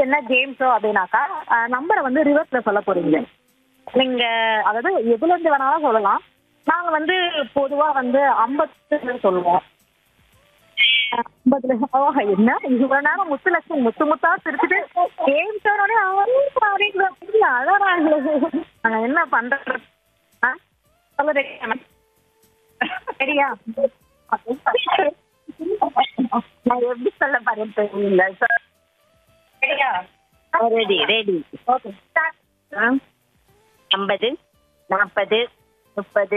என்ன game show அப்படின்னாக்கா நம்பரை வந்து ரிவர்ஸ்ல சொல்ல போறீங்க நீங்க அதாவது எதுல இருந்து வேணாலும் சொல்லலாம் நாங்க வந்து பொதுவா வந்து ஐம்பது சொல்லுவோம் ஐம்பதுல ஓ என்ன இவ்வளவு நேரம் முத்து லட்சுமி முத்து முத்தா சிரிச்சுட்டு கேம் ஷோனோடய அப்படின்னு அழறாங்களே நாங்க என்ன பண்றது ஆ சொல்ல ரெடியா சரியா நான் எப்படி சொல்ல போறேன் தெரியல சார் சரியா ரெடி ரெடி ஓகே ஸ்டார்ட் ஐம்பது நாற்பது முப்பது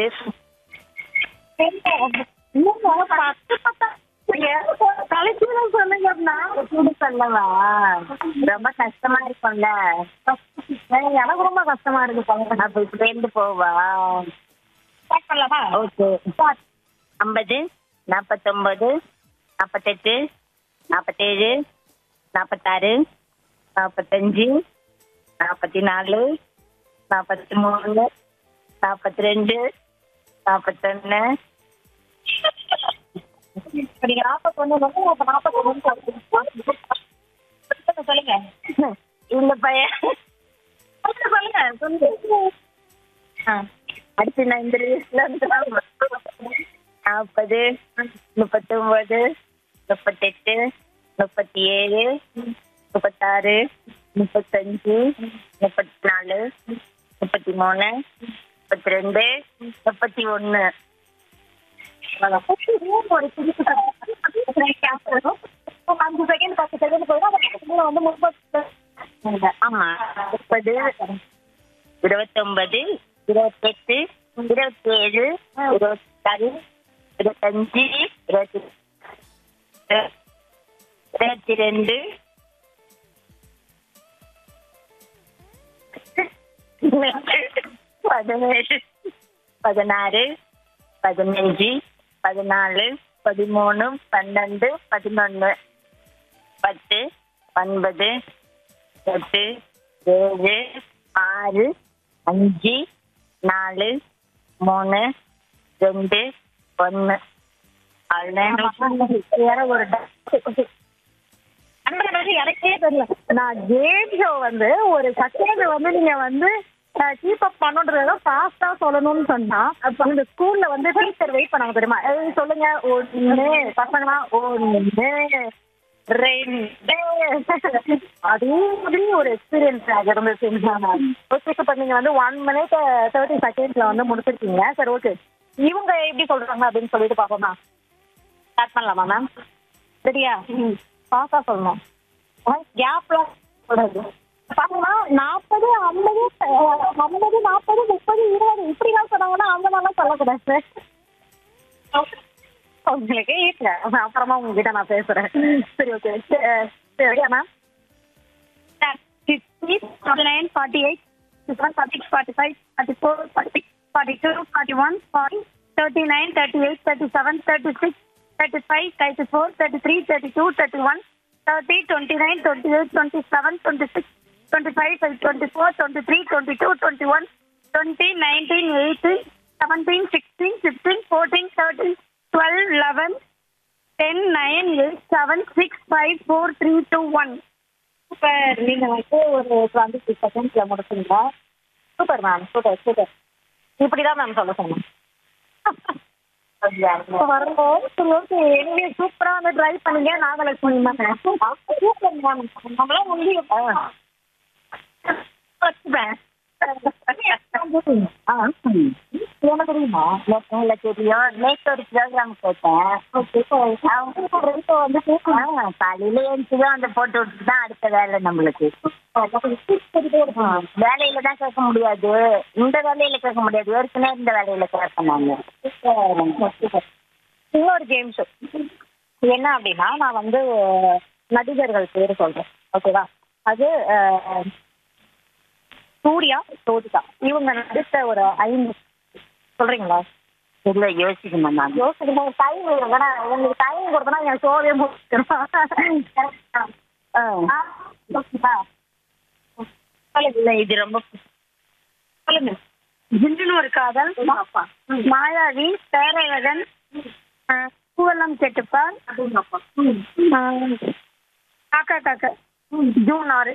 கலைச்சில சொல்லுங்க எப்படி சொல்லவா ரொம்ப கஷ்டமா இருக்கும்ல எனக்கு ரொம்ப கஷ்டமா இருக்கு சொல்லுங்க அப்ப இப்படி போவா ஸ்டார்ட் பண்ணலாமா ஓகே ஐம்பது நாற்பத்தொம்பது நாற்பத்தெட்டு நாற்பத்தேழு நாற்பத்தாறு நாற்பத்தஞ்சு நாற்பத்தி நாலு நாற்பத்தி மூணு நாற்பத்தி ரெண்டு நாற்பத்தொன்று இப்ப நீங்க நாற்பத்தொன்னு வந்து அப்ப நாற்பத்தொன்னு சொல்லுங்க இந்த பையன் சொல்லுங்க சொல்லுங்க ஆ, அடுத்து நான் இந்த லிஸ்ட்ல இருந்து நாற்பது முப்பத்தொம்பது முப்பத்தெட்டு முப்பத்தி ஏழு முப்பத்தாறு முப்பத்தஞ்சு முப்பத்தி நாலு முப்பத்தி மூணு முப்பத்தி ரெண்டு முப்பத்தி ஒன்று ஒரு புதுசு அஞ்சு செகண்ட் பத்து செகண்ட் போயிடும் வந்து முப்பது ஆமா முப்பது இருபத்தொன்பது இருபத்தெட்டு இருபத்தி ஏழு இருபத்தாறு இருபத்தஞ்சு இருபத்தி இருபத்தி ரெண்டு பதினேழு பதினாறு பதினஞ்சு பதினாலு பதிமூணு பன்னெண்டு பதினொன்று பத்து ஒன்பது எட்டு ஏழு ஆறு அஞ்சு நாலு மூணு ரெண்டு ஒன்று வேற ஒரு எனக்கே தெரியல நான் கேம் ஷோ வந்து ஒரு செகண்ட் வந்து நீங்க வந்து கீப் அப் பண்ணுன்றத ஃபாஸ்டா சொல்லணும்னு சொன்னா அப்ப இந்த ஸ்கூல்ல வந்து டீச்சர் வெயிட் பண்ணாங்க தெரியுமா ஏய், சொல்லுங்க ஒண்ணு பசங்களா ஒண்ணு ரெண்டு அதே மாதிரி ஒரு எக்ஸ்பீரியன்ஸ் ஆக இருந்துச்சு ஓகே இப்போ நீங்க வந்து ஒன் மினிட் தேர்ட்டி செகண்ட்ஸ்ல வந்து முடிச்சிருக்கீங்க சரி ஓகே இவங்க எப்படி சொல்றாங்க அப்படின்னு சொல்லிட்டு பாப்போமா ஸ்டார்ட் பண்ணலாமா மேம் சரியா ம் ஃபாஸ்டா சொல்லணும் கேப்லாம் கூடாது பாத்தீங்கன்னா நாற்பது ஐம்பது ஐம்பது நாற்பது முப்பது இருபது இப்படிலாம் சொன்னாங்கன்னா அந்த மாதிரிலாம் சொல்லக்கூடாது உங்களுக்கு ஈஸியா அப்புறமா உங்ககிட்ட நான் பேசுறேன் சரி ஓகே சரியா ma'am fifty forty nine forty eight fifty forty forty five forty four forty forty two forty one forty thirty nine thirty eight thirty seven thirty six thirty five thirty four thirty three thirty two thirty one thirty twenty nine twenty eight twenty seven twenty six twenty five twenty four twenty three twenty two twenty one twenty nineteen eighteen seventeen sixteen fifteen fourteen thirteen twelve eleven ten nine eight seven six five four three two one super நீங்க வந்து ஒரு twenty six செகண்ட்ஸ்ல முடிச்சுங்க super ma'am super super இப்படிதான் ma'am சொல்ல சொன்னேன் வரும்போது சரி ஓகே எங்க சூப்பரா வந்து ட்ரை பண்ணீங்க நாகலட்சுமி மேம் சூப்பர் மேம் நம்மளாம் முடியும் என்ன தெரியுமா இல்லை தெரியும் நேற்று ஒரு ப்ரோக்ராம் கேட்டேன் ஓகே அவங்க வந்து கேட்கலாம் ஆ, காலையில எழுந்துச்சு தான் அந்த போட்டு விட்டு தான் அடுத்த வேலை நம்மளுக்கு வேலையில தான் கேட்க முடியாது இந்த வேலையில கேட்க முடியாது ஏற்கனவே இந்த வேலையில கேட்பேன் நான் இன்னொரு கேம் ஷோ என்ன அப்படின்னா நான் வந்து நடிகர்கள் பேர் சொல்றேன் ஓகேவா அது அஹ், சூர்யா சோதிகா இவங்க நடித்த ஒரு ஐந்து சொல்றீங்களா இல்லை யோசிக்கணும் நான் யோசிக்கணும் டைம் வேணுங்க உங்களுக்கு டைம் கொடுத்தனா என் ஷோவே முடிச்சிடும் இல்லை இது ரொம்ப சொல்லுங்க ஜில்லுன்னு ஒரு காதல் மாயாவி பேரழகன் அஹ், பூவெல்லாம் கெட்டுப்பார் அஹ், காக்கா காக்கா ஜூன் ஆறு